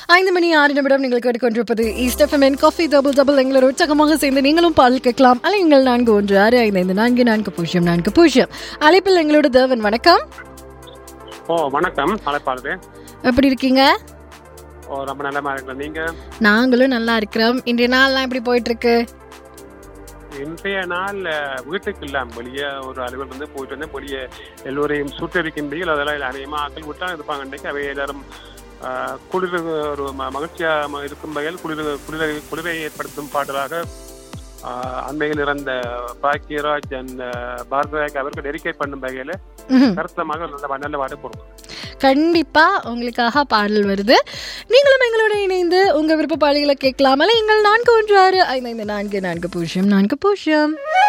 ஐந்து மணி ஆறு நிமிடம் நீங்கள் கேட்டுக்கொண்டிருப்பது ஈஸ்ட் எஃப்எம்என் காஃபி டபுள் டபுள் எங்களோட உற்சாகமாக சேர்ந்து நீங்களும் பால் கேட்கலாம் அலையுங்கள் நான்கு ஒன்று ஆறு ஐந்து ஐந்து நான்கு நான்கு பூஜ்ஜியம் நான்கு பூஜ்ஜியம் அழைப்பில் எங்களோட தேவன் வணக்கம் ஓ வணக்கம் அழைப்பாளரு எப்படி இருக்கீங்க ஓ ரொம்ப நல்லமா இருக்கிறேன் நீங்க நாங்களும் நல்லா இருக்கிறோம் இன்றைய நாள்லாம் எப்படி போயிட்டு இருக்கு இன்றைய நாள் அஹ், வீட்டுக்கு இல்லாம வெளியே ஒரு அலுவல் வந்து போயிட்டு வந்து வெளியே எல்லோரையும் சுட்டரிக்கின்றீர்கள் அதெல்லாம் அநேகமாக ஆக்கள் விட்டா இருப்பாங்க இன்றைக்கு அவை எல்லாரும் அஹ், குளிர் ஒரு ம- மகிழ்ச்சியா ம- இருக்கும் வகையில் குளிர் குளிரை குளிரை ஏற்படுத்தும் பாடலாக அஹ், அண்மையில் இறந்த பாக்கியராஜ் அண்ட் பாரதராஜ் அவர்கள் நெருக்கை பண்ணும் வகையில ம்ஹும். கருத்தமாக நல்ல நல்ல பாட்டு போடுவோம் கண்டிப்பா உங்களுக்காக பாடல் வருது நீங்களும் எங்களோட இணைந்து உங்க விருப்ப பாடல்களை கேட்கலாம் அல்ல எங்கள் நான்கு ஒன்று ஆறு ஐந்து ஐந்து நான்கு நான்கு பூஜ்ஜியம் நான்கு பூஜ்ஜியம்